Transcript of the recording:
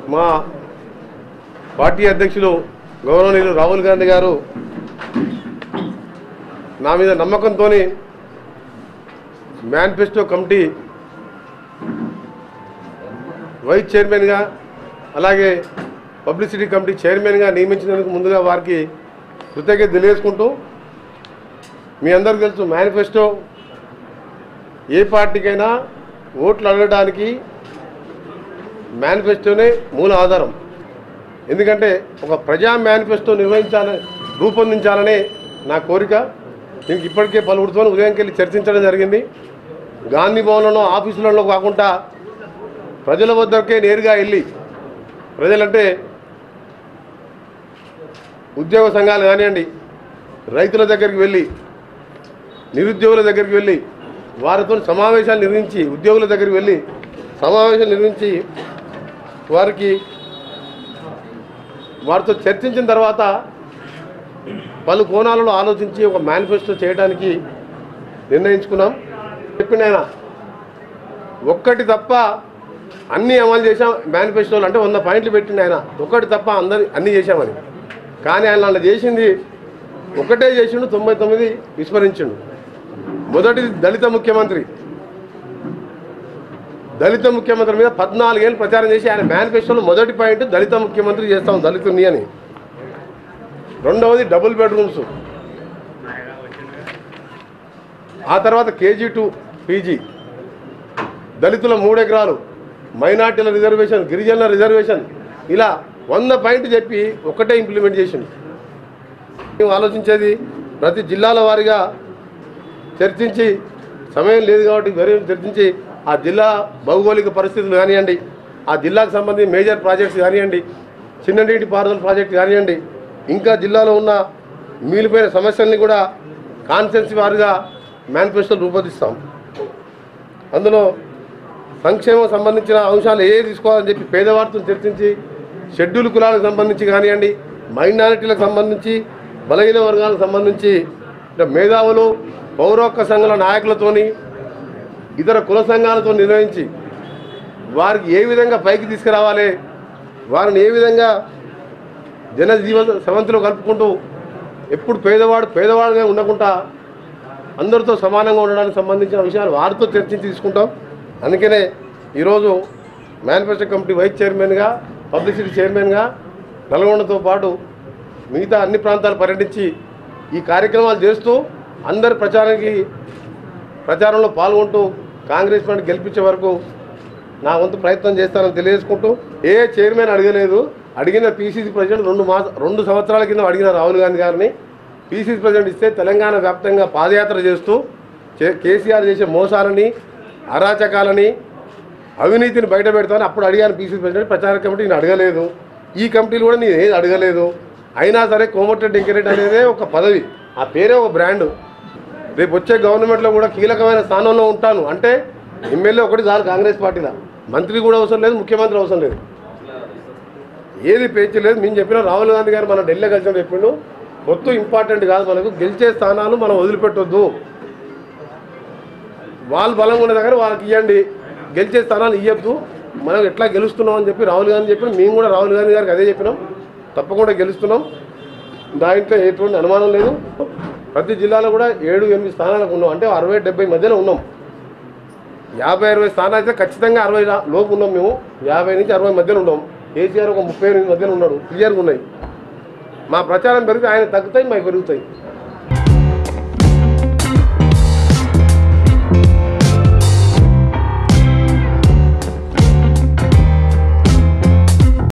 మా పార్టీ అధ్యక్షులు గౌరవనీయులు రాహుల్ గాంధీ గారు నా మీద నమ్మకంతో మేనిఫెస్టో కమిటీ వైస్ చైర్మన్గా అలాగే పబ్లిసిటీ కమిటీ చైర్మన్గా నియమించినందుకు ముందుగా వారికి కృతజ్ఞత తెలియజేసుకుంటూ మీ అందరికీ తెలుసు మేనిఫెస్టో ఏ పార్టీకైనా ఓట్లు అడగడానికి మేనిఫెస్టోనే మూల ఆధారం ఎందుకంటే ఒక ప్రజా మేనిఫెస్టో నిర్వహించాలని రూపొందించాలనే నా కోరిక దీనికి ఇప్పటికే పలువురితో ఉదయంకి వెళ్ళి చర్చించడం జరిగింది గాంధీ భవన్లోనో ఆఫీసులలో కాకుండా ప్రజల వద్దకే నేరుగా వెళ్ళి ప్రజలంటే ఉద్యోగ సంఘాలు కానివ్వండి రైతుల దగ్గరికి వెళ్ళి నిరుద్యోగుల దగ్గరికి వెళ్ళి వారితో సమావేశాలు నిర్వహించి ఉద్యోగుల దగ్గరికి వెళ్ళి సమావేశాలు నిర్వహించి వారికి వారితో చర్చించిన తర్వాత పలు కోణాలలో ఆలోచించి ఒక మేనిఫెస్టో చేయడానికి నిర్ణయించుకున్నాం చెప్పిన ఆయన ఒక్కటి తప్ప అన్నీ అమలు చేశాం మేనిఫెస్టోలు అంటే వంద పాయింట్లు పెట్టిండు ఆయన ఒక్కటి తప్ప అందరి అన్నీ చేశామని కానీ ఆయన అలా చేసింది ఒకటే చేసిండు తొంభై తొమ్మిది విస్మరించిండు మొదటిది దళిత ముఖ్యమంత్రి దళిత ముఖ్యమంత్రి మీద పద్నాలుగేళ్ళు ప్రచారం చేసి ఆయన మేనిఫెస్టోలో మొదటి పాయింట్ దళిత ముఖ్యమంత్రి చేస్తాం దళితుని అని రెండవది డబుల్ బెడ్రూమ్స్ ఆ తర్వాత కేజీ టు పీజీ దళితుల మూడు ఎకరాలు మైనార్టీల రిజర్వేషన్ గిరిజనుల రిజర్వేషన్ ఇలా వంద పాయింట్ చెప్పి ఒక్కటే ఇంప్లిమెంట్ చేసింది మేము ఆలోచించేది ప్రతి జిల్లాల వారీగా చర్చించి సమయం లేదు కాబట్టి వేరే చర్చించి ఆ జిల్లా భౌగోళిక పరిస్థితులు కానివ్వండి ఆ జిల్లాకు సంబంధించి మేజర్ ప్రాజెక్ట్స్ కానివ్వండి చిన్ననీటి పారుదల ప్రాజెక్ట్ కానివ్వండి ఇంకా జిల్లాలో ఉన్న మిగిలిపోయిన సమస్యల్ని కూడా కాన్సెన్సీ వారిగా మేనిఫెస్టోలు రూపొందిస్తాం అందులో సంక్షేమం సంబంధించిన అంశాలు ఏ తీసుకోవాలని చెప్పి పేదవారితో చర్చించి షెడ్యూల్ కులాలకు సంబంధించి కానివ్వండి మైనారిటీలకు సంబంధించి బలహీన వర్గాలకు సంబంధించి అంటే మేధావులు పౌరొక్క సంఘాల నాయకులతోని ఇతర కుల సంఘాలతో నిర్వహించి వారికి ఏ విధంగా పైకి తీసుకురావాలి వారిని ఏ విధంగా జనజీవ సమంతిలో కలుపుకుంటూ ఎప్పుడు పేదవాడు పేదవాడుగా ఉండకుండా అందరితో సమానంగా ఉండడానికి సంబంధించిన విషయాలు వారితో చర్చించి తీసుకుంటాం అందుకనే ఈరోజు మేనిఫెస్టో కమిటీ వైస్ చైర్మన్గా పబ్లిసిటీ చైర్మన్గా నల్గొండతో పాటు మిగతా అన్ని ప్రాంతాలు పర్యటించి ఈ కార్యక్రమాలు చేస్తూ అందరి ప్రచారానికి ప్రచారంలో పాల్గొంటూ కాంగ్రెస్ పార్టీ గెలిపించే వరకు నా వంతు ప్రయత్నం చేస్తానని తెలియజేసుకుంటూ ఏ చైర్మన్ అడగలేదు అడిగిన పీసీసీ ప్రెసిడెంట్ రెండు మాస రెండు సంవత్సరాల కింద అడిగిన రాహుల్ గాంధీ గారిని పీసీసీ ప్రెసిడెంట్ ఇస్తే తెలంగాణ వ్యాప్తంగా పాదయాత్ర చేస్తూ చే- కేసీఆర్ చేసే మోసాలని అరాచకాలని అవినీతిని బయట పెడతామని అప్పుడు అడిగాను పీసీసీ ప్రెసిడెంట్ ప్రచార కమిటీ నేను అడగలేదు ఈ కమిటీలు కూడా నేను ఏది అడగలేదు అయినా సరే కోమటిరెడ్డి వెంకరెడ్డి అనేదే ఒక పదవి ఆ పేరే ఒక బ్రాండు రేపు వచ్చే గవర్నమెంట్లో కూడా కీలకమైన స్థానంలో ఉంటాను అంటే ఎమ్మెల్యే ఒకటి చాలు కాంగ్రెస్ పార్టీలో మంత్రి కూడా అవసరం లేదు ముఖ్యమంత్రి అవసరం లేదు ఏది పేచీ లేదు మేము చెప్పిన రాహుల్ గాంధీ గారు మన ఢిల్లీ కలిసి చెప్పిండు మొత్తం ఇంపార్టెంట్ కాదు మనకు గెలిచే స్థానాలు మనం వదిలిపెట్టొద్దు వాళ్ళు బలంగా ఉన్న దగ్గర వాళ్ళకి ఇవ్వండి గెలిచే స్థానాలు ఇవ్వద్దు మనం ఎట్లా గెలుస్తున్నాం అని చెప్పి రాహుల్ గాంధీ చెప్పిన మేము కూడా రాహుల్ గాంధీ గారికి అదే చెప్పినాం తప్పకుండా గెలుస్తున్నాం దాంట్లో ఎటువంటి అనుమానం లేదు ప్రతి జిల్లాలో కూడా ఏడు ఎనిమిది స్థానాలకు ఉన్నాం అంటే అరవై డెబ్బై మధ్యలో ఉన్నాం యాభై అరవై స్థానాలు అయితే ఖచ్చితంగా అరవై లా- లోపు ఉన్నాం మేము యాభై నుంచి అరవై మధ్యలో ఉన్నాం కేసీఆర్ ఒక ముప్పై ఎనిమిది మధ్యలో ఉన్నాడు క్లియర్గా ఉన్నాయి మా ప్రచారం పెరిగితే ఆయన తగ్గుతాయి మాకు పెరుగుతాయి